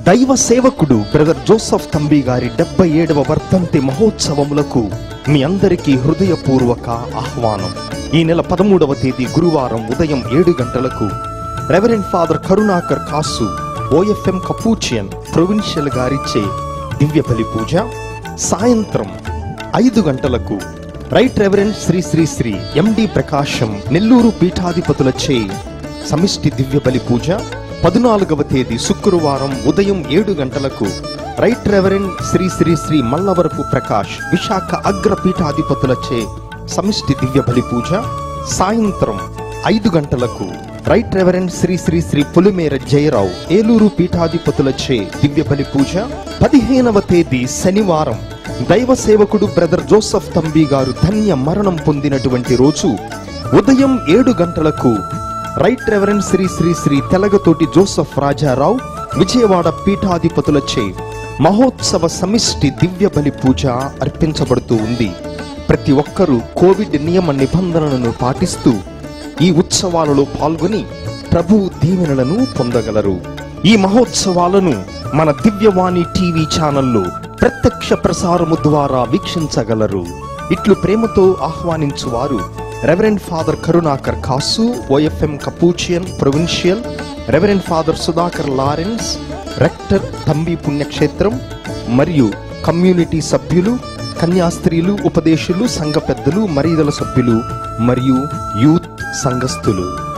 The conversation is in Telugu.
దైవ సేవకుడు బ్రదర్ జోసఫ్ తంబి గారి డెబ్బై ఏడవ వర్ధంతి మహోత్సవములకు మీ అందరికీ హృదయపూర్వక ఆహ్వానం ఈ నెల పదమూడవ తేదీ గురువారం ఉదయం ఏడు గంటలకు reverend father Karunakar Kasu OFM Capuchin provincial గారిచ్చే దివ్య బలి పూజ సాయంత్రం ఐదు గంటలకు right reverend Shri Shri Shri MD Prakasam Nellore పీఠాధిపతులచే సమిష్టి దివ్య బలి పూజ పద్నాలుగవ తేదీ శుక్రవారం ఉదయం ఏడు గంటలకు రైట్ రెవరెండ్ శ్రీ శ్రీ శ్రీ మల్లవరపు ప్రకాష్ విశాఖ అగ్ర పీఠాధిపతులచే సమిష్టి దివ్య బలి పూజ సాయంత్రం ఐదు గంటలకు రైట్ రెవరెండ్ శ్రీ శ్రీ శ్రీ పులిమేర జయరావు ఏలూరు పీఠాధిపతులచే దివ్య బలి పూజ పదిహేనవ తేదీ శనివారం దైవ సేవకుడు బ్రదర్ జోసఫ్ తంబి గారు ధన్య మరణం పొందినటువంటి రోజు ఉదయం ఏడు గంటలకు రైట్ రెవరెండ్ శ్రీ శ్రీ శ్రీ తెలగతోటి జోసఫ్ రాజారావు విజయవాడ పీఠాధిపతులచే మహోత్సవ సమిష్టి దివ్య బలి పూజ అర్పించబడుతూ ఉంది ప్రతి ఒక్కరూ కోవిడ్ నియమ నిబంధనలను పాటిస్తూ ఈ ఉత్సవాలలో పాల్గొని ప్రభు దీవెనలను పొందగలరు ఈ మహోత్సవాలను మన దివ్యవాణి టీవీ ఛానల్లో ప్రత్యక్ష ప్రసారము ద్వారా వీక్షించగలరు ఇట్లు ప్రేమతో ఆహ్వానించువారు reverend father Karunakar Kasu OFM Capuchin provincial reverend father Sudhakar Lawrence rector Thambi పుణ్యక్షేత్రం మరియు కమ్యూనిటీ సభ్యులు కన్యాస్త్రీలు ఉపదేశులు సంఘ పెద్దలు మరీదల సభ్యులు మరియు యూత్ సంఘస్థులు